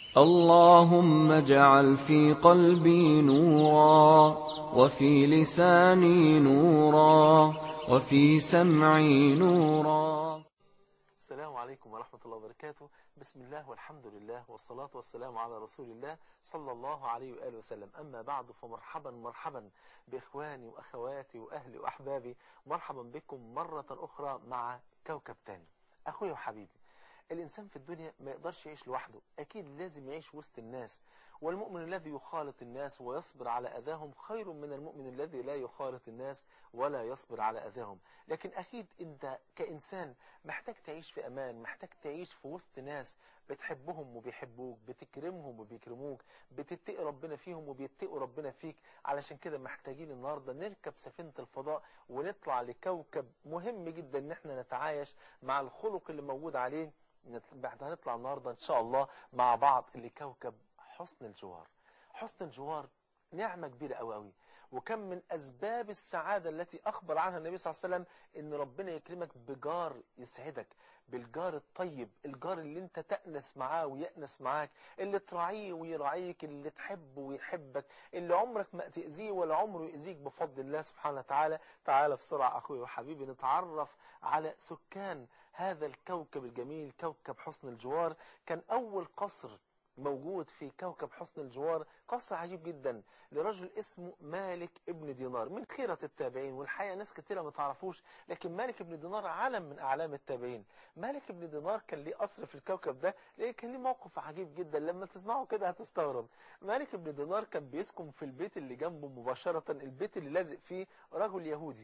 اللهم اجعل في قلبي نورا وفي لساني نورا وفي سمعي نورا السلام عليكم ورحمة الله وبركاته بسم الله والحمد لله والصلاة والسلام على رسول الله صلى الله عليه وآله وسلم أما بعد فمرحبا مرحبا بإخواني وأخواتي وأهلي وأحبابي مرحبا بكم مرة أخرى مع كوكب تاني أخوي وحبيبي الإنسان في الدنيا ما يقدرش يعيش لوحده أكيد لازم يعيش وسط الناس والمؤمن الذي يخالط الناس ويصبر على أذاهم خير من المؤمن الذي لا يخالط الناس ولا يصبر على أذاهم لكن أكيد أنت كإنسان محتاج تعيش في أمان محتاج تعيش في وسط ناس بتحبهم وبيحبوك بتكرمهم وبيكرموك بتتقي ربنا فيهم وبيتقوا ربنا فيك علشان كده محتاجين النهاردة نركب سفينة الفضاء ونطلع لكوكب مهم جدا ان احنا نتعايش مع الخلق اللي موجود عليه بعد هنطلع النهاردة ان شاء الله مع بعض لكوكب حسن الجوار حسن الجوار نعمة كبيرة قوي قوي وكم من أسباب السعادة التي أخبر عنها النبي صلى الله عليه وسلم إن ربنا يكرمك بجار يسعدك بالجار الطيب الجار اللي انت تأنس معاه ويأنس معاك اللي تراعيه ويراعيك اللي تحبه ويحبك اللي عمرك ما تأذيه ولا عمره يأذيك بفضل الله سبحانه وتعالى تعالى بسرعة أخوي وحبيبي نتعرف على سكان هذا الكوكب الجميل كوكب حسن الجوار كان أول قصر موجود في كوكب حسن الجوار قصر عجيب جدا لرجل اسمه مالك ابن دينار من خيرة التابعين والحقيقة ناس كتيرة ما تعرفوش لكن مالك ابن دينار علم من أعلام التابعين مالك ابن دينار كان ليه قصر في الكوكب ده ليه كان ليه موقف عجيب جدا لما تسمعه كده هتستغرب مالك ابن دينار كان بيسكن في البيت اللي جنبه مباشرة البيت اللي لازق فيه رجل يهودي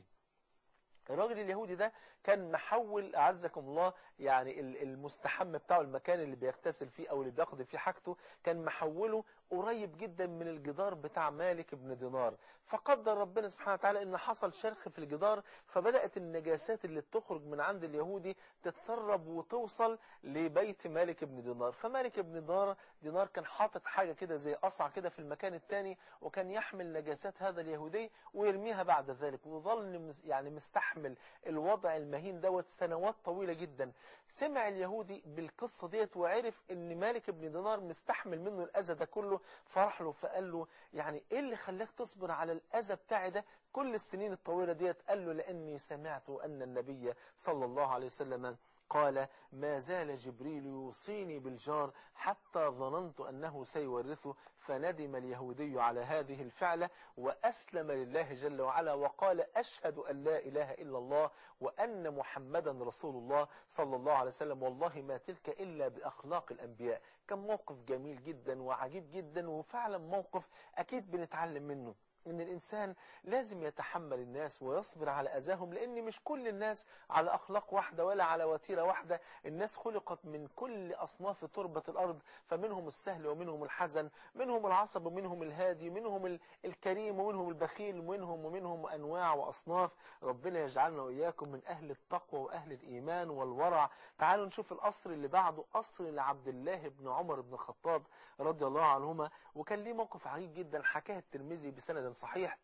الراجل اليهودي ده كان محول أعزكم الله يعني المستحم بتاعه المكان اللي بيغتسل فيه أو اللي بياخد فيه حاجته كان محوله قريب جدا من الجدار بتاع مالك بن دينار فقدر ربنا سبحانه وتعالى ان حصل شرخ في الجدار فبدأت النجاسات اللي بتخرج من عند اليهودي تتسرب وتوصل لبيت مالك بن دينار فمالك بن دينار دينار كان حاطط حاجة كده زي قصع كده في المكان الثاني وكان يحمل نجاسات هذا اليهودي ويرميها بعد ذلك وظل يعني مستحمل الوضع المهين دوت سنوات طويلة جدا سمع اليهودي بالقصة ديت وعرف ان مالك بن دينار مستحمل منه الأذى ده كله فرح له فقال له يعني ايه اللي خلاك تصبر على الأذى بتاعي ده كل السنين الطويلة ديت قال له لأني سمعت أن النبي صلى الله عليه وسلم قال ما زال جبريل يوصيني بالجار حتى ظننت أنه سيورثه فندم اليهودي على هذه الفعلة وأسلم لله جل وعلا وقال أشهد أن لا إله إلا الله وأن محمدا رسول الله صلى الله عليه وسلم والله ما تلك إلا بأخلاق الأنبياء كان موقف جميل جدا وعجيب جدا وفعلا موقف أكيد بنتعلم منه ان الانسان لازم يتحمل الناس ويصبر على اذاهم لان مش كل الناس على اخلاق واحده ولا على وتيره واحده الناس خلقت من كل اصناف تربه الارض فمنهم السهل ومنهم الحزن منهم العصب ومنهم الهادي منهم الكريم ومنهم البخيل ومنهم ومنهم انواع واصناف ربنا يجعلنا واياكم من اهل التقوى واهل الايمان والورع تعالوا نشوف القصر اللي بعده قصر لعبد الله بن عمر بن الخطاب رضي الله عنهما وكان ليه موقف عجيب جدا حكاه الترمذي بسند صحيح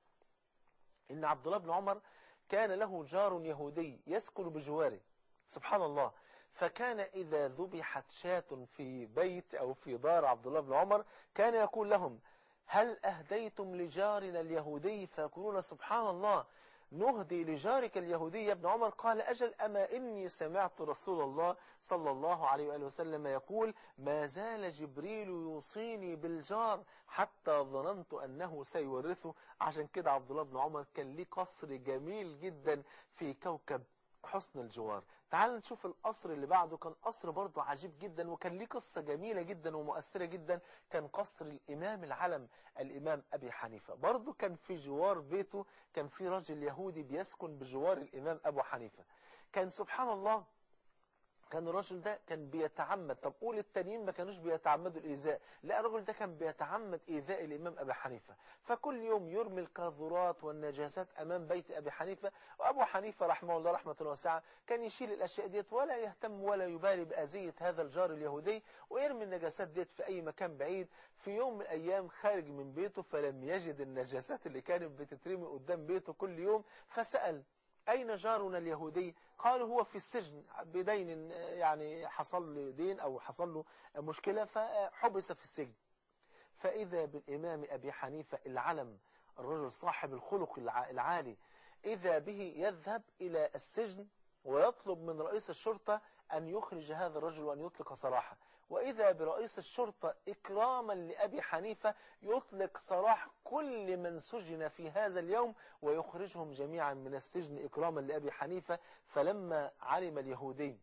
ان عبد الله بن عمر كان له جار يهودي يسكن بجواره سبحان الله فكان إذا ذبحت شاة في بيت أو في دار عبد الله بن عمر كان يقول لهم هل أهديتم لجارنا اليهودي فيقولون سبحان الله نهدي لجارك اليهودي يا ابن عمر قال أجل أما إني سمعت رسول الله صلى الله عليه وآله وسلم يقول ما زال جبريل يوصيني بالجار حتى ظننت أنه سيورثه عشان كده عبد الله بن عمر كان ليه قصر جميل جدا في كوكب حسن الجوار تعال نشوف القصر اللي بعده كان قصر برضه عجيب جدا وكان ليه قصة جميلة جدا ومؤثرة جدا كان قصر الإمام العلم الإمام أبي حنيفة برضه كان في جوار بيته كان في رجل يهودي بيسكن بجوار الإمام أبو حنيفة كان سبحان الله كان الرجل ده كان بيتعمد طب قول التانيين ما كانوش بيتعمدوا الإيذاء لا الرجل ده كان بيتعمد إيذاء الإمام أبي حنيفة فكل يوم يرمي القاذورات والنجاسات أمام بيت أبي حنيفة وأبو حنيفة رحمه الله رحمة واسعة كان يشيل الأشياء ديت ولا يهتم ولا يبالي بأذية هذا الجار اليهودي ويرمي النجاسات ديت في أي مكان بعيد في يوم من الأيام خارج من بيته فلم يجد النجاسات اللي كانت بتترمي قدام بيته كل يوم فسأل أين جارنا اليهودي قالوا هو في السجن بدين يعني حصل له دين أو حصل له مشكلة فحبس في السجن فإذا بالإمام أبي حنيفة العلم الرجل صاحب الخلق العالي إذا به يذهب إلى السجن ويطلب من رئيس الشرطة أن يخرج هذا الرجل وأن يطلق سراحه وإذا برئيس الشرطة إكراما لأبي حنيفة يطلق سراح كل من سجن في هذا اليوم ويخرجهم جميعا من السجن إكراما لأبي حنيفة فلما علم اليهودي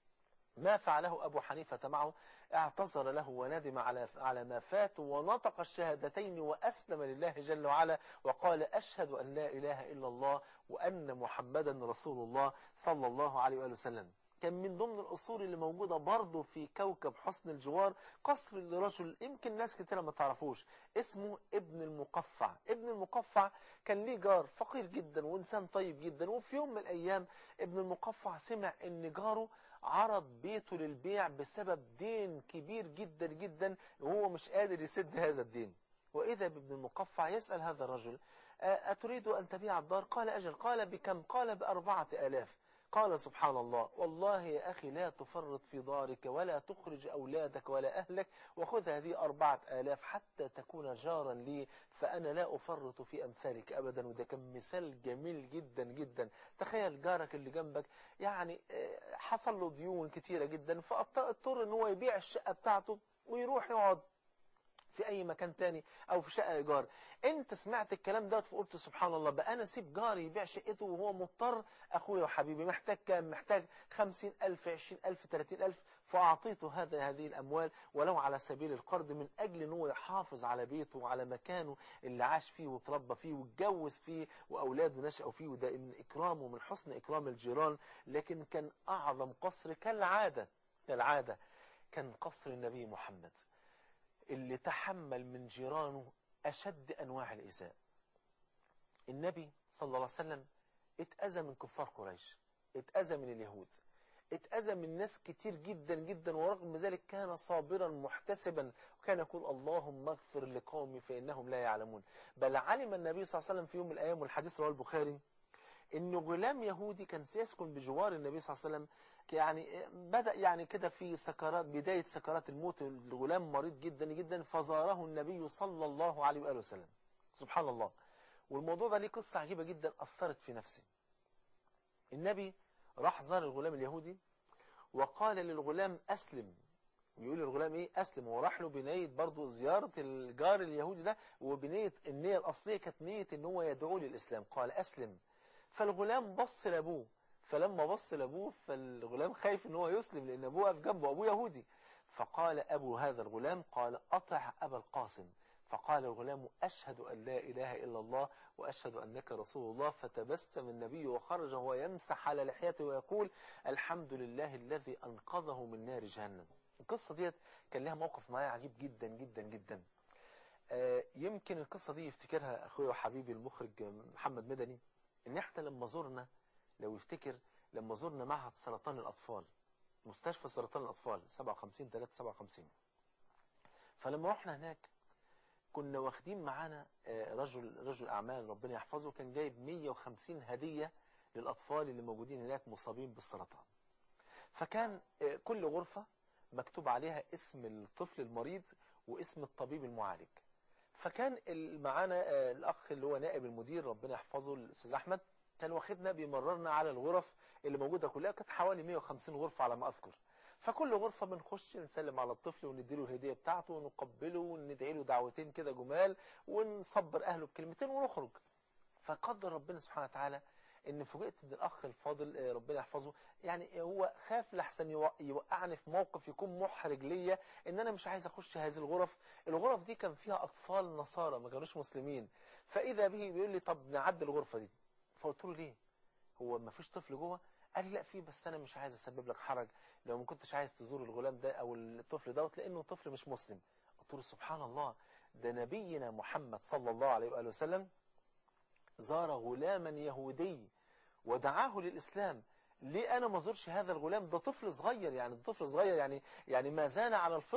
ما فعله أبو حنيفة معه اعتذر له وندم على على ما فات ونطق الشهادتين وأسلم لله جل وعلا وقال أشهد أن لا إله إلا الله وأن محمدا رسول الله صلى الله عليه وآله وسلم كان من ضمن الأصول اللي موجودة برضه في كوكب حسن الجوار قصر لرجل يمكن ناس كتيرة ما تعرفوش اسمه ابن المقفع ابن المقفع كان ليه جار فقير جدا وإنسان طيب جدا وفي يوم من الأيام ابن المقفع سمع إن جاره عرض بيته للبيع بسبب دين كبير جدا جدا وهو مش قادر يسد هذا الدين وإذا بابن المقفع يسأل هذا الرجل أتريد أن تبيع الدار قال أجل قال بكم قال بأربعة آلاف قال سبحان الله والله يا أخي لا تفرط في دارك ولا تخرج أولادك ولا أهلك وخذ هذه أربعة آلاف حتى تكون جارا لي فأنا لا أفرط في أمثالك أبدا وده كان مثال جميل جدا جدا تخيل جارك اللي جنبك يعني حصل له ديون كتيرة جدا فاضطر ان هو يبيع الشقة بتاعته ويروح يقعد في اي مكان تاني او في شقة ايجار انت سمعت الكلام ده فقلت سبحان الله بقى انا اسيب جاري يبيع شقته وهو مضطر اخويا وحبيبي محتاج كام محتاج خمسين الف عشرين الف تلاتين الف فاعطيته هذا هذه الاموال ولو على سبيل القرض من اجل ان هو يحافظ على بيته وعلى مكانه اللي عاش فيه وتربى فيه واتجوز فيه واولاده نشأوا فيه وده من اكرامه من حسن اكرام الجيران لكن كان اعظم قصر كالعادة كالعادة كان قصر النبي محمد اللي تحمل من جيرانه أشد أنواع الإساءة النبي صلى الله عليه وسلم اتأذى من كفار قريش اتأذى من اليهود اتأذى من ناس كتير جدا جدا ورغم ذلك كان صابرا محتسبا وكان يقول اللهم اغفر لقومي فإنهم لا يعلمون بل علم النبي صلى الله عليه وسلم في يوم من الأيام والحديث رواه البخاري إنه غلام يهودي كان سيسكن بجوار النبي صلى الله عليه وسلم يعني بدأ يعني كده في سكرات بداية سكرات الموت الغلام مريض جدا جدا فزاره النبي صلى الله عليه وآله وسلم سبحان الله والموضوع ده ليه قصة عجيبة جدا أثرت في نفسي النبي راح زار الغلام اليهودي وقال للغلام أسلم يقول للغلام ايه اسلم وراح له بنية برضه زيارة الجار اليهودي ده وبنية النية الأصلية كانت نية ان هو يدعو للإسلام قال أسلم فالغلام بص لأبوه فلما بص لأبوه فالغلام خايف ان هو يسلم لأن أبوه واقف جنبه أبوه يهودي فقال أبو هذا الغلام قال أطع أبا القاسم فقال الغلام أشهد أن لا إله إلا الله وأشهد أنك رسول الله فتبسم النبي وخرج وهو يمسح على لحيته ويقول الحمد لله الذي أنقذه من نار جهنم القصة ديت كان لها موقف معايا عجيب جدا جدا جدا آه يمكن القصة دي يفتكرها أخوي وحبيبي المخرج محمد مدني إن إحنا لما زرنا لو يفتكر لما زرنا معهد سرطان الأطفال مستشفى سرطان الأطفال 57 3 57 فلما رحنا هناك كنا واخدين معانا رجل رجل أعمال ربنا يحفظه كان جايب 150 هدية للأطفال اللي موجودين هناك مصابين بالسرطان فكان كل غرفة مكتوب عليها اسم الطفل المريض واسم الطبيب المعالج فكان معانا الأخ اللي هو نائب المدير ربنا يحفظه الأستاذ أحمد كان واخدنا بيمررنا على الغرف اللي موجودة كلها كانت حوالي 150 غرفة على ما أذكر فكل غرفة بنخش نسلم على الطفل ونديله الهدية بتاعته ونقبله وندعي له دعوتين كده جمال ونصبر أهله بكلمتين ونخرج فقدر ربنا سبحانه وتعالى ان فوجئت ان الاخ الفاضل ربنا يحفظه يعني هو خاف لحسن يوقعني في موقف يكون محرج ليا ان انا مش عايز اخش هذه الغرف الغرف دي كان فيها اطفال نصارى ما كانوش مسلمين فاذا به بيقول لي طب نعدي الغرفة دي فقلت له ليه هو ما فيش طفل جوه قال لي لا في بس انا مش عايز اسبب لك حرج لو ما كنتش عايز تزور الغلام ده او الطفل دوت لانه طفل مش مسلم قلت له سبحان الله ده نبينا محمد صلى الله عليه واله وسلم زار غلاما يهودي ودعاه للإسلام ليه أنا ما زورش هذا الغلام ده طفل صغير يعني طفل صغير يعني يعني ما زال على الفطرة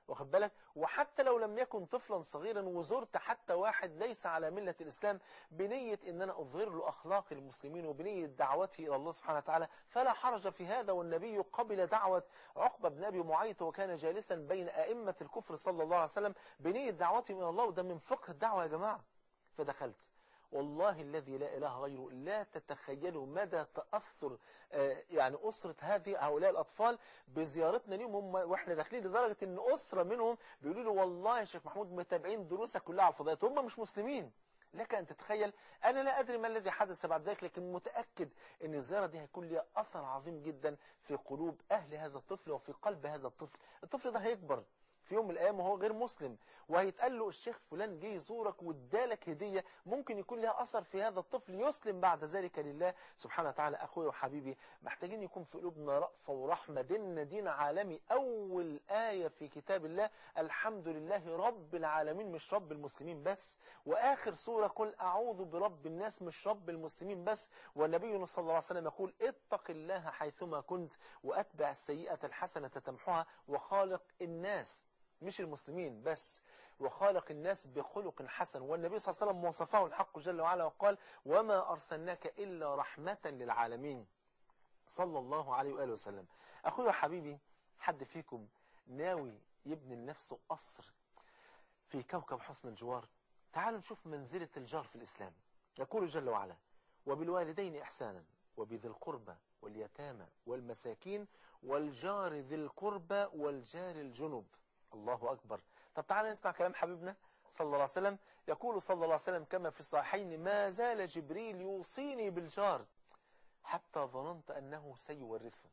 واخد بالك وحتى لو لم يكن طفلا صغيرا وزرت حتى واحد ليس على ملة الإسلام بنية ان انا اظهر له اخلاق المسلمين وبنية دعوته الى الله سبحانه وتعالى فلا حرج في هذا والنبي قبل دعوة عقبة بن ابي معيط وكان جالسا بين ائمة الكفر صلى الله عليه وسلم بنية دعوته الى الله وده من فقه الدعوة يا جماعة فدخلت والله الذي لا إله غيره لا تتخيلوا مدى تأثر يعني أسرة هذه هؤلاء الأطفال بزيارتنا ليهم هم وإحنا داخلين لدرجة أن أسرة منهم بيقولوا له والله يا شيخ محمود متابعين دروسك كلها على الفضائيات هم مش مسلمين لك أن تتخيل أنا لا أدري ما الذي حدث بعد ذلك لكن متأكد أن الزيارة دي هيكون لها أثر عظيم جدا في قلوب أهل هذا الطفل وفي قلب هذا الطفل الطفل ده هيكبر في يوم من الأيام وهو غير مسلم وهيتقال له الشيخ فلان جه يزورك وادالك هدية ممكن يكون لها أثر في هذا الطفل يسلم بعد ذلك لله سبحانه وتعالى أخوي وحبيبي محتاجين يكون في قلوبنا رأفة ورحمة ديننا دين عالمي أول آية في كتاب الله الحمد لله رب العالمين مش رب المسلمين بس وآخر سورة قل أعوذ برب الناس مش رب المسلمين بس والنبي صلى الله عليه وسلم يقول اتق الله حيثما كنت وأتبع السيئة الحسنة تمحها وخالق الناس مش المسلمين بس وخالق الناس بخلق حسن والنبي صلى الله عليه وسلم وصفه الحق جل وعلا وقال وما أرسلناك إلا رحمة للعالمين صلى الله عليه وآله وسلم أخوي وحبيبي حد فيكم ناوي يبني لنفسه قصر في كوكب حسن الجوار تعالوا نشوف منزلة الجار في الإسلام يقول جل وعلا وبالوالدين إحسانا وبذي القربى واليتامى والمساكين والجار ذي القربى والجار الجنب الله أكبر طب تعالى نسمع كلام حبيبنا صلى الله عليه وسلم يقول صلى الله عليه وسلم كما في الصحيحين ما زال جبريل يوصيني بالجار حتى ظننت أنه سيورثه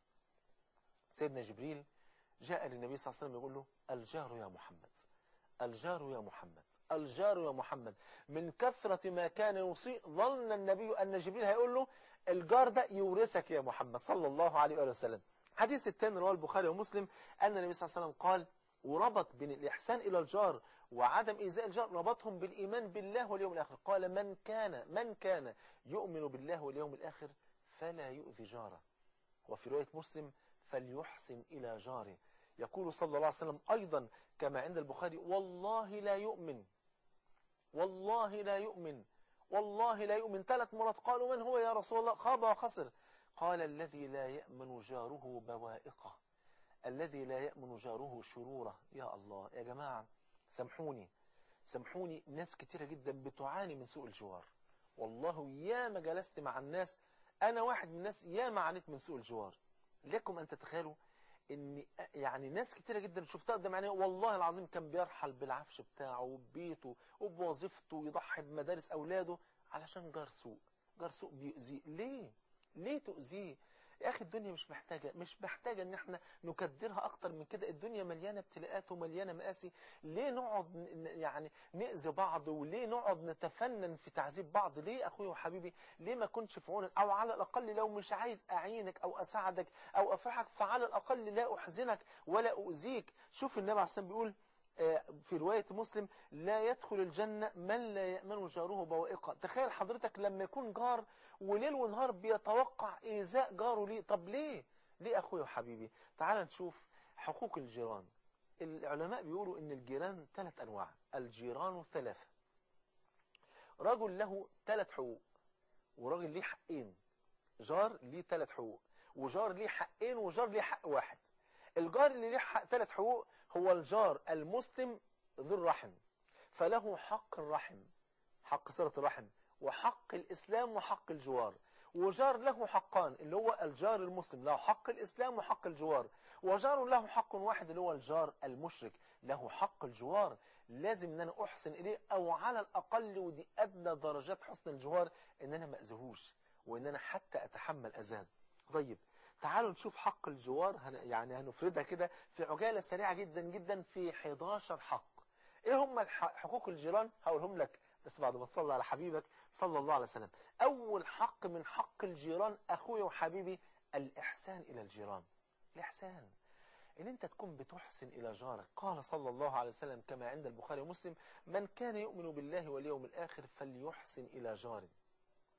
سيدنا جبريل جاء للنبي صلى الله عليه وسلم يقول له الجار يا محمد الجار يا محمد الجار يا محمد من كثرة ما كان يوصي ظن النبي أن جبريل هيقول له الجار ده يورثك يا محمد صلى الله عليه وآله وسلم حديث الثاني رواه البخاري ومسلم أن النبي صلى الله عليه وسلم قال وربط بين الإحسان إلى الجار وعدم إيذاء الجار ربطهم بالإيمان بالله واليوم الآخر قال من كان من كان يؤمن بالله واليوم الآخر فلا يؤذي جاره وفي رواية مسلم فليحسن إلى جاره يقول صلى الله عليه وسلم أيضا كما عند البخاري والله لا يؤمن والله لا يؤمن والله لا يؤمن ثلاث مرات قالوا من هو يا رسول الله خاب وخسر قال الذي لا يأمن جاره بوائقه الذي لا يأمن جاره شروره يا الله يا جماعة سامحوني سامحوني ناس كتيرة جدا بتعاني من سوء الجوار والله يا ما جلست مع الناس أنا واحد من الناس يا ما عانيت من سوء الجوار لكم أن تتخيلوا ان يعني ناس كتيرة جدا شفتها قدام عيني والله العظيم كان بيرحل بالعفش بتاعه وببيته وبوظيفته يضحي بمدارس اولاده علشان جار سوء جار سوء بيؤذيه ليه ليه تؤذيه يا اخي الدنيا مش محتاجة مش محتاجة ان احنا نكدرها اكتر من كده الدنيا مليانة ابتلاءات ومليانة مآسي ليه نقعد يعني نأذي بعض وليه نقعد نتفنن في تعذيب بعض ليه اخوي وحبيبي ليه ما كنتش في عونك او على الاقل لو مش عايز اعينك او اساعدك او افرحك فعلى الاقل لا احزنك ولا اؤذيك شوف النبي عليه الصلاة بيقول في رواية مسلم لا يدخل الجنة من لا يأمن جاره بوائقة تخيل حضرتك لما يكون جار وليل ونهار بيتوقع إيذاء جاره ليه طب ليه ليه أخوي وحبيبي تعال نشوف حقوق الجيران العلماء بيقولوا ان الجيران ثلاث أنواع الجيران ثلاثة رجل له ثلاث حقوق وراجل ليه حقين جار ليه ثلاث حقوق وجار ليه حقين وجار ليه حق واحد الجار اللي ليه حق ثلاث حقوق هو الجار المسلم ذو الرحم فله حق الرحم حق صلة الرحم وحق الإسلام وحق الجوار وجار له حقان اللي هو الجار المسلم له حق الإسلام وحق الجوار وجار له حق واحد اللي هو الجار المشرك له حق الجوار لازم ان انا احسن اليه او على الاقل ودي ادنى درجات حسن الجوار ان انا ما اذيهوش وان انا حتى اتحمل اذاه طيب تعالوا نشوف حق الجوار هن يعني هنفردها كده في عجالة سريعة جدا جدا في 11 حق ايه هم حقوق الجيران هقولهم لك بس بعد ما تصلي على حبيبك صلى الله عليه وسلم اول حق من حق الجيران اخويا وحبيبي الاحسان الى الجيران الاحسان ان انت تكون بتحسن الى جارك قال صلى الله عليه وسلم كما عند البخاري ومسلم من كان يؤمن بالله واليوم الاخر فليحسن الى جاره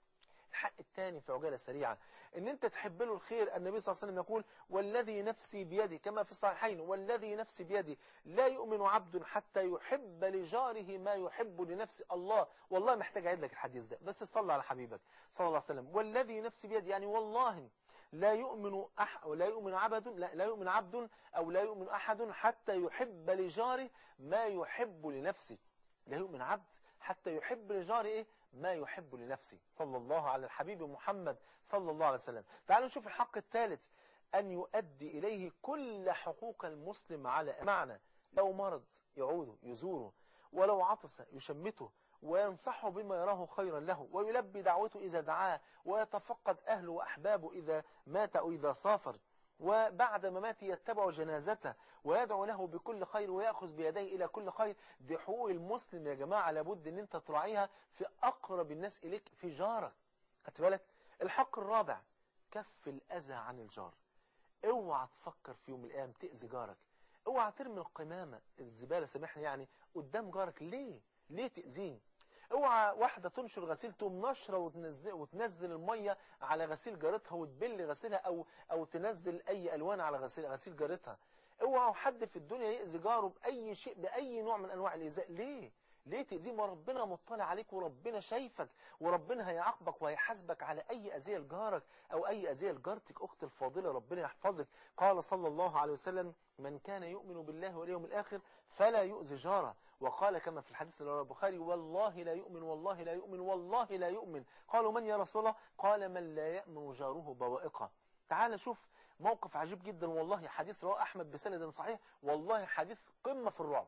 الحق الثاني في عجالة سريعة ان انت تحب له الخير النبي صلى الله عليه وسلم يقول والذي نفسي بيدي كما في الصحيحين والذي نفسي بيدي لا يؤمن عبد حتى يحب لجاره ما يحب لنفسه الله والله محتاج اعيد لك الحديث ده بس صلى على حبيبك صلى الله عليه وسلم والذي نفسي بيدي يعني والله لا يؤمن أح لا يؤمن عبد لا, لا يؤمن عبد او لا يؤمن احد حتى يحب لجاره ما يحب لنفسه لا يؤمن عبد حتى يحب لجاره ايه ما يحب لنفسه صلى الله على الحبيب محمد صلى الله عليه وسلم تعالوا نشوف الحق الثالث أن يؤدي إليه كل حقوق المسلم على معنى لو مرض يعوده يزوره ولو عطس يشمته وينصحه بما يراه خيرا له ويلبي دعوته إذا دعاه ويتفقد أهله وأحبابه إذا مات أو إذا سافر وبعد مماته يتبع جنازته ويدعو له بكل خير ويأخذ بيديه إلى كل خير دي حقوق المسلم يا جماعة لابد أن أنت تراعيها في أقرب الناس إليك في جارك خدت بالك الحق الرابع كف الأذى عن الجار اوعى تفكر في يوم من الأيام تأذي جارك اوعى ترمي القمامة الزبالة سامحني يعني قدام جارك ليه ليه تأذيه اوعى واحدة تنشر غسيل تقوم نشرة وتنزل, وتنزل المية على غسيل جارتها وتبل غسيلها او او تنزل اي الوان على غسيل غسيل جارتها اوعى حد في الدنيا يأذي جاره بأي شيء بأي نوع من انواع الإيذاء ليه ليه تأذيه ما ربنا مطلع عليك وربنا شايفك وربنا هيعاقبك وهيحاسبك على أي أذية لجارك أو أي أذية لجارتك أخت الفاضلة ربنا يحفظك قال صلى الله عليه وسلم من كان يؤمن بالله واليوم الآخر فلا يؤذي جاره وقال كما في الحديث اللي البخاري والله لا يؤمن والله لا يؤمن والله لا يؤمن قالوا من يا رسول الله قال من لا يأمن جاره بوائقه تعال شوف موقف عجيب جدا والله حديث رواه أحمد بسند صحيح والله حديث قمة في الرعب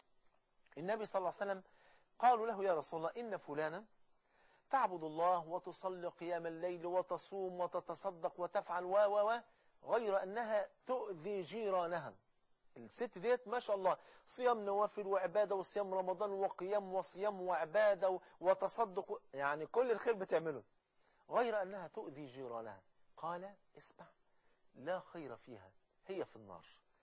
النبي صلى الله عليه وسلم قالوا له يا رسول الله إن فلانا تعبد الله وتصلي قيام الليل وتصوم وتتصدق وتفعل و و و غير أنها تؤذي جيرانها الست ديت ما شاء الله صيام نوافل وعبادة وصيام رمضان وقيام وصيام وعبادة وتصدق يعني كل الخير بتعمله غير أنها تؤذي جيرانها قال اسمع لا خير فيها هي في النار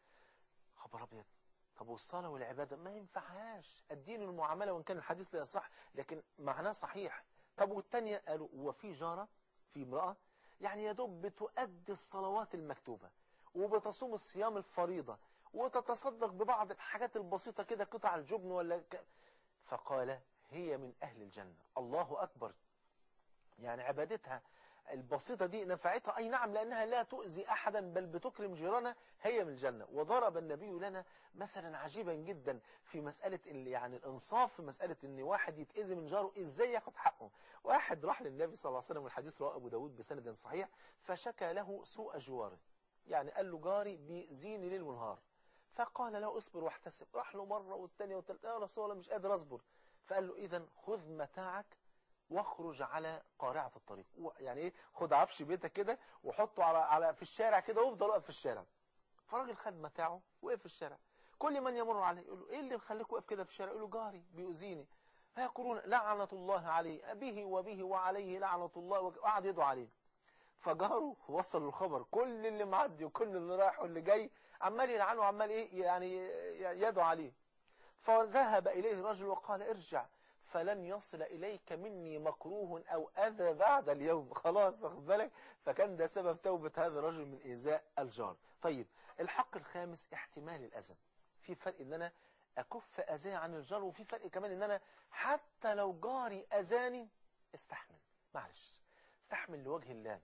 خبر أبيض طب والصلاة والعبادة ما ينفعهاش الدين المعاملة وإن كان الحديث لا يصح لكن معناه صحيح طب والتانية قالوا وفي جارة في امرأة يعني يا دوب بتؤدي الصلوات المكتوبة وبتصوم الصيام الفريضة وتتصدق ببعض الحاجات البسيطة كده قطع الجبن ولا ك... فقال هي من أهل الجنة الله أكبر يعني عبادتها البسيطة دي نفعتها أي نعم لأنها لا تؤذي أحدا بل بتكرم جيرانها هي من الجنة وضرب النبي لنا مثلا عجيبا جدا في مسألة يعني الإنصاف في مسألة أن واحد يتأذي من جاره إزاي ياخد حقه واحد راح للنبي صلى الله عليه وسلم والحديث رواه أبو داود بسند صحيح فشكى له سوء جواره يعني قال له جاري بيزيني ليل ونهار فقال له اصبر واحتسب راح له مرة والثانية والثالثة يا رسول الله مش قادر أصبر فقال له إذا خذ متاعك واخرج على قارعة الطريق يعني ايه خد عفش بيتك كده وحطه على على في الشارع كده وافضل واقف في الشارع فالراجل خد متاعه وقف في الشارع كل من يمر عليه يقول له ايه اللي مخليك واقف كده في الشارع يقول له جاري بيؤذيني فيقولون لعنة الله عليه به وبه وعليه لعنة الله وقعد يدعو عليه فجاره وصل الخبر كل اللي معدي وكل اللي رايح واللي جاي عمال يلعنه وعمال ايه يعني يدعو عليه فذهب اليه رجل وقال ارجع فلن يصل إليك مني مكروه أو أذى بعد اليوم خلاص واخد بالك فكان ده سبب توبة هذا الرجل من إيذاء الجار طيب الحق الخامس احتمال الأذى في فرق إن أنا أكف أذى عن الجار وفي فرق كمان إن أنا حتى لو جاري أذاني استحمل معلش استحمل لوجه الله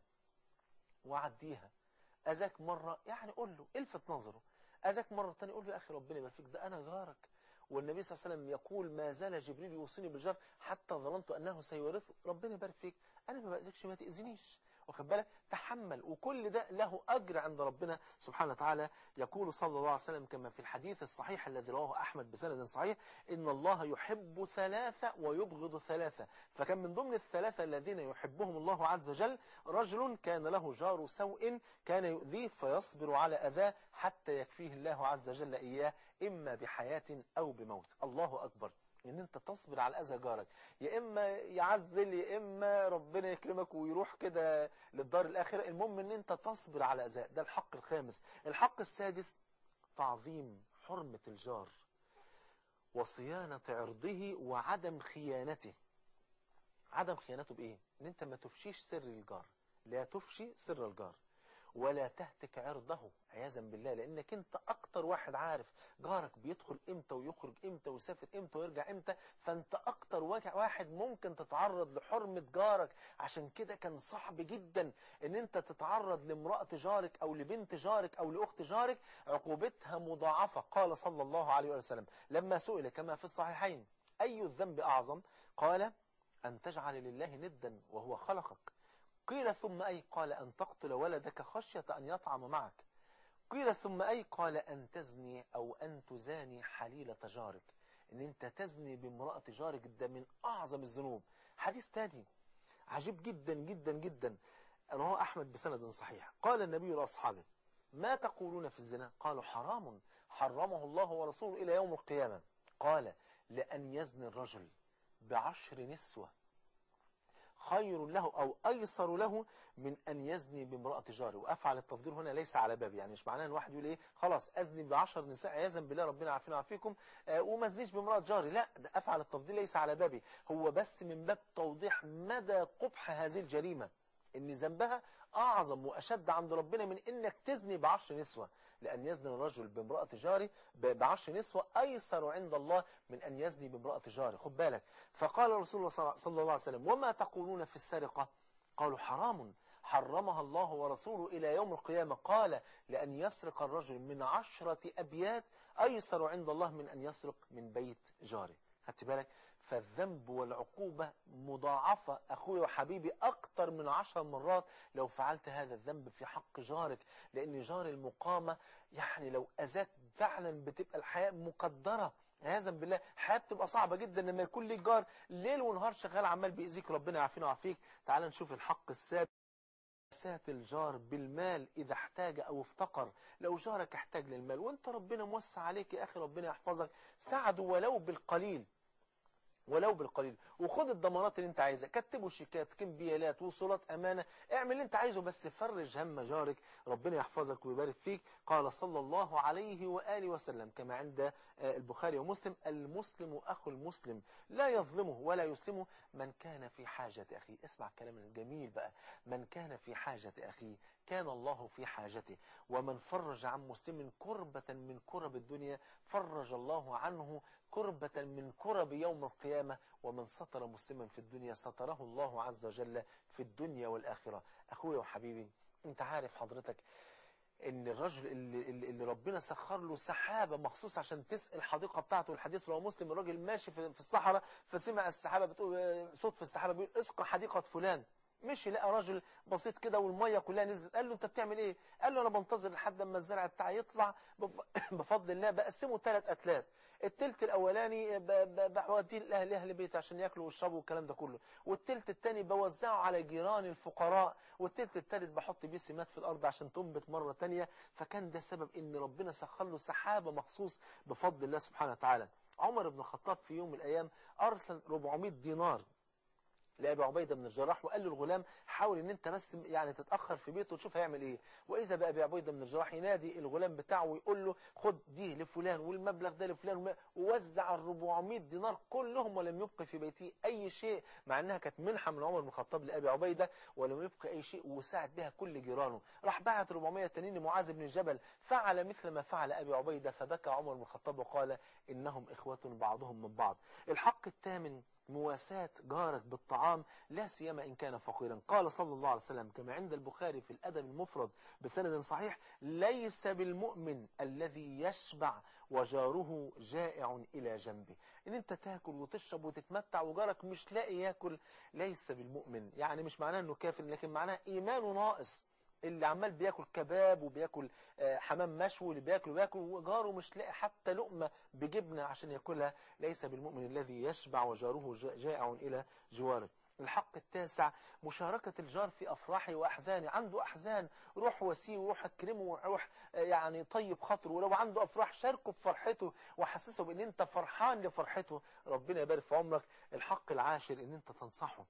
وعديها أذاك مرة يعني قول له الفت نظره أذاك مرة تانية قول له يا أخي ربنا يبارك فيك ده أنا جارك والنبي صلى الله عليه وسلم يقول ما زال جبريل يوصيني بالجار حتى ظننت أنه سيورثه ربنا يبارك فيك أنا ما بأذيكش ما تأذينيش واخد بالك تحمل وكل ده له أجر عند ربنا سبحانه وتعالى يقول صلى الله عليه وسلم كما في الحديث الصحيح الذي رواه أحمد بسند صحيح إن الله يحب ثلاثة ويبغض ثلاثة فكان من ضمن الثلاثة الذين يحبهم الله عز وجل رجل كان له جار سوء كان يؤذيه فيصبر على أذاه حتى يكفيه الله عز وجل إياه إما بحياة أو بموت الله أكبر ان انت تصبر على اذى جارك يا اما يعزل يا اما ربنا يكرمك ويروح كده للدار الاخره المهم ان انت تصبر على اذاه ده الحق الخامس الحق السادس تعظيم حرمه الجار وصيانه عرضه وعدم خيانته عدم خيانته بايه ان انت ما تفشيش سر الجار لا تفشي سر الجار ولا تهتك عرضه عياذا بالله لانك انت اكتر واحد عارف جارك بيدخل امتى ويخرج امتى ويسافر امتى ويرجع امتى فانت اكتر واحد ممكن تتعرض لحرمة جارك عشان كده كان صعب جدا ان انت تتعرض لامرأة جارك او لبنت جارك او لاخت جارك عقوبتها مضاعفة قال صلى الله عليه وسلم لما سئل كما في الصحيحين اي الذنب اعظم قال ان تجعل لله ندا وهو خلقك قيل ثم أي قال أن تقتل ولدك خشية أن يطعم معك قيل ثم أي قال أن تزني أو أن تزاني حليلة جارك أن أنت تزني بامرأة جارك ده من أعظم الذنوب حديث تاني عجيب جدا جدا جدا رواه أحمد بسند صحيح قال النبي لأصحابه ما تقولون في الزنا قالوا حرام حرمه الله ورسوله إلى يوم القيامة قال لأن يزني الرجل بعشر نسوة خير له أو أيسر له من أن يزني بامرأة جاره وأفعل التفضيل هنا ليس على باب يعني مش معناه أن واحد يقول إيه خلاص أزني بعشر نساء عياذا بالله ربنا عافينا وعافيكم آه وما أزنيش بامرأة جاري لا ده أفعل التفضيل ليس على بابي هو بس من باب توضيح مدى قبح هذه الجريمة ان ذنبها اعظم واشد عند ربنا من انك تزني بعشر نسوة لان يزني الرجل بامرأة جاري بعشر نسوة ايسر عند الله من ان يزني بامرأة جاري خد بالك فقال رسول الله صلى الله عليه وسلم وما تقولون في السرقة قالوا حرام حرمها الله ورسوله إلى يوم القيامة قال لأن يسرق الرجل من عشرة أبيات أيسر عند الله من أن يسرق من بيت جاره خدت بالك فالذنب والعقوبة مضاعفة أخوي وحبيبي أكتر من عشر مرات لو فعلت هذا الذنب في حق جارك لأن جار المقامة يعني لو أذاك فعلا بتبقى الحياة مقدرة عياذا بالله الحياة بتبقى صعبة جدا لما يكون ليك جار ليل ونهار شغال عمال بيأذيك ربنا يعافينا ويعافيك تعال نشوف الحق السابق سات الجار بالمال إذا احتاج أو افتقر لو جارك احتاج للمال وانت ربنا موسع عليك يا أخي ربنا يحفظك ساعده ولو بالقليل ولو بالقليل وخد الضمانات اللي انت عايزها كتبوا شيكات كمبيالات وصولات امانه اعمل اللي انت عايزه بس فرج هم جارك ربنا يحفظك ويبارك فيك قال صلى الله عليه واله وسلم كما عند البخاري ومسلم المسلم اخو المسلم لا يظلمه ولا يسلمه من كان في حاجه اخيه اسمع الكلام الجميل بقى من كان في حاجه اخيه كان الله في حاجته ومن فرج عن مسلم كربة من كرب الدنيا فرج الله عنه كربة من كرب يوم القيامة ومن ستر مسلما في الدنيا ستره الله عز وجل في الدنيا والآخرة أخويا وحبيبي أنت عارف حضرتك ان الرجل اللي, اللي ربنا سخر له سحابة مخصوص عشان تسقي الحديقة بتاعته الحديث رواه مسلم الراجل ماشي في الصحراء فسمع السحابة بتقول صوت في السحابة بيقول اسقى حديقة فلان مشي لقى راجل بسيط كده والميه كلها نزلت قال له انت بتعمل ايه قال له انا بنتظر لحد اما الزرع بتاعي يطلع بفضل الله بقسمه ثلاث اتلات التلت الاولاني بوديه لاهل اهل بيتي عشان ياكلوا ويشربوا والكلام ده كله والتلت الثاني بوزعه على جيران الفقراء والتلت الثالث بحط بيه سمات في الارض عشان تنبت مره ثانيه فكان ده سبب ان ربنا سخر له سحابه مخصوص بفضل الله سبحانه وتعالى عمر بن الخطاب في يوم من الايام ارسل 400 دينار لأبي عبيدة بن الجراح وقال له الغلام حاول ان انت بس يعني تتأخر في بيته وتشوف هيعمل ايه واذا بقى ابي عبيدة بن الجراح ينادي الغلام بتاعه ويقول له خد دي لفلان والمبلغ ده لفلان ووزع ال 400 دينار كلهم ولم يبقي في بيته اي شيء مع انها كانت منحة من عمر بن الخطاب لأبي عبيدة ولم يبقي اي شيء وساعد بها كل جيرانه راح بعت 400 تانيين لمعاذ بن الجبل فعل مثل ما فعل ابي عبيدة فبكى عمر بن الخطاب وقال انهم اخوة بعضهم من بعض الحق الثامن مواساة جارك بالطعام لا سيما إن كان فقيرا قال صلى الله عليه وسلم كما عند البخاري في الأدب المفرد بسند صحيح ليس بالمؤمن الذي يشبع وجاره جائع إلى جنبه إن أنت تاكل وتشرب وتتمتع وجارك مش لاقي ياكل ليس بالمؤمن يعني مش معناه أنه كافر لكن معناه إيمانه ناقص اللي عمال بياكل كباب وبياكل حمام مشوي اللي بياكل وياكل وجاره مش لاقي حتى لقمة بجبنة عشان ياكلها ليس بالمؤمن الذي يشبع وجاره جائع إلى جواره الحق التاسع مشاركة الجار في أفراحه وأحزانه عنده أحزان روح وسيه وروح اكرمه وروح يعني طيب خاطره ولو عنده أفراح شاركه في فرحته وحسسه بأن أنت فرحان لفرحته ربنا يبارك في عمرك الحق العاشر أن أنت تنصحه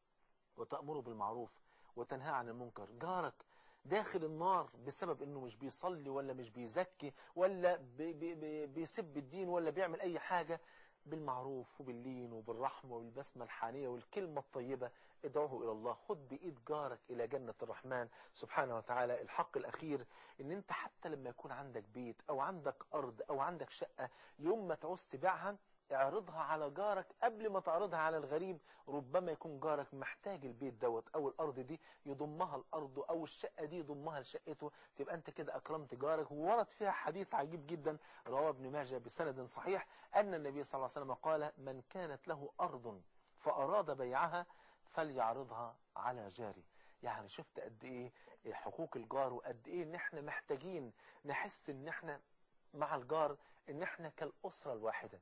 وتأمره بالمعروف وتنهى عن المنكر جارك داخل النار بسبب انه مش بيصلي ولا مش بيزكي ولا بي بي بي بيسب الدين ولا بيعمل اي حاجة بالمعروف وباللين وبالرحمة وبالبسمة الحانية والكلمة الطيبة ادعوه إلى الله خد بإيد جارك إلى جنة الرحمن سبحانه وتعالى الحق الأخير إن أنت حتى لما يكون عندك بيت أو عندك أرض أو عندك شقة يوم ما تعوز تبيعها اعرضها على جارك قبل ما تعرضها على الغريب ربما يكون جارك محتاج البيت دوت او الارض دي يضمها الارض او الشقه دي يضمها لشقته تبقى انت كده اكرمت جارك وورد فيها حديث عجيب جدا رواه ابن ماجه بسند صحيح ان النبي صلى الله عليه وسلم قال من كانت له ارض فاراد بيعها فليعرضها على جاري يعني شفت قد ايه حقوق الجار وقد ايه ان احنا محتاجين نحس ان احنا مع الجار ان احنا كالاسره الواحده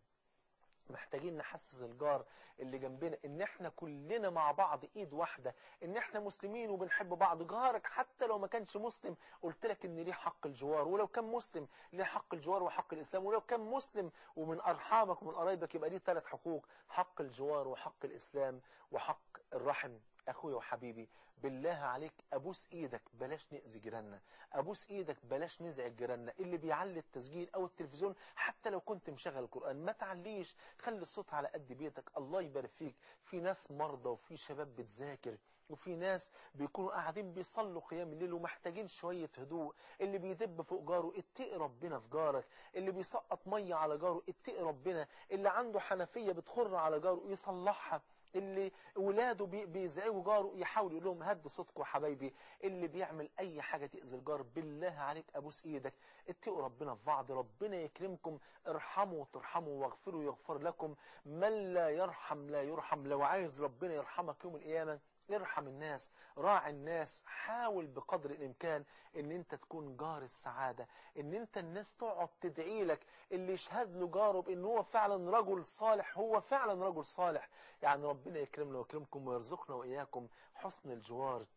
محتاجين نحسس الجار اللي جنبنا ان احنا كلنا مع بعض ايد واحدة ان احنا مسلمين وبنحب بعض جارك حتى لو ما كانش مسلم قلت لك ان ليه حق الجوار ولو كان مسلم ليه حق الجوار وحق الاسلام ولو كان مسلم ومن ارحامك ومن قرايبك يبقى ليه ثلاث حقوق حق الجوار وحق الاسلام وحق الرحم اخويا وحبيبي بالله عليك ابوس ايدك بلاش نأذي جيراننا ابوس ايدك بلاش نزعج جيراننا اللي بيعلي التسجيل او التلفزيون حتى لو كنت مشغل القرآن ما تعليش خلي الصوت على قد بيتك الله يبارك فيك في ناس مرضى وفي شباب بتذاكر وفي ناس بيكونوا قاعدين بيصلوا قيام الليل ومحتاجين شوية هدوء اللي بيدب فوق جاره اتقي ربنا في جارك اللي بيسقط مية على جاره اتقي ربنا اللي عنده حنفية بتخر على جاره يصلحها اللي ولاده بي- بيزعجوا جاره يحاول يقول لهم هدوا صوتكم يا حبايبي اللي بيعمل اي حاجه تاذي الجار بالله عليك ابوس ايدك اتقوا ربنا في بعض ربنا يكرمكم ارحموا ترحموا واغفروا يغفر لكم من لا يرحم لا يرحم لو عايز ربنا يرحمك يوم القيامه ارحم الناس راعي الناس حاول بقدر الامكان ان انت تكون جار السعاده ان انت الناس تقعد تدعي لك اللي يشهد له جاره بان هو فعلا رجل صالح هو فعلا رجل صالح يعني ربنا يكرمنا ويكرمكم ويرزقنا واياكم حسن الجوار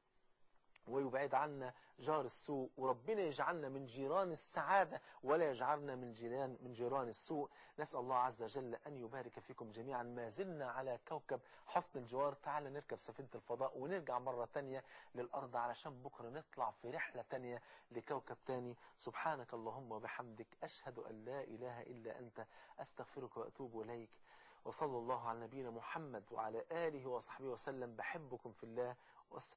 ويبعد عنا جار السوء وربنا يجعلنا من جيران السعادة ولا يجعلنا من جيران من جيران السوء نسأل الله عز وجل أن يبارك فيكم جميعا ما زلنا على كوكب حسن الجوار تعال نركب سفينة الفضاء ونرجع مرة تانية للأرض علشان بكرة نطلع في رحلة تانية لكوكب تاني سبحانك اللهم وبحمدك أشهد أن لا إله إلا أنت أستغفرك وأتوب إليك وصلى الله على نبينا محمد وعلى آله وصحبه وسلم بحبكم في الله والسلام